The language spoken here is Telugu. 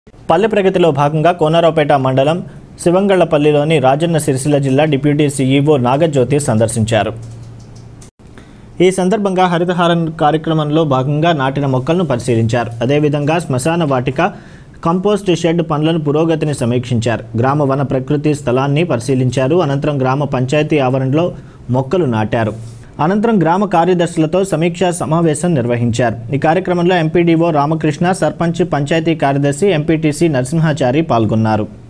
పల్లె ప్రగతిలో భాగంగా కోనరావుపేట మండలం శివంగళ్లపల్లిలోని రాజన్న సిరిసిల్ల జిల్లా డిప్యూటీ సీఈఓ నాగజ్యోతి సందర్శించారు ఈ సందర్భంగా హరితహారం కార్యక్రమంలో భాగంగా నాటిన మొక్కలను పరిశీలించారు అదేవిధంగా శ్మశాన వాటిక కంపోస్ట్ షెడ్ పనులను పురోగతిని సమీక్షించారు గ్రామ వన ప్రకృతి స్థలాన్ని పరిశీలించారు అనంతరం గ్రామ పంచాయతీ ఆవరణలో మొక్కలు నాటారు అనంతరం గ్రామ కార్యదర్శులతో సమీక్షా సమావేశం నిర్వహించారు ఈ కార్యక్రమంలో ఎంపీడీఓ రామకృష్ణ సర్పంచ్ పంచాయతీ కార్యదర్శి ఎంపీటీసీ నరసింహాచారి పాల్గొన్నారు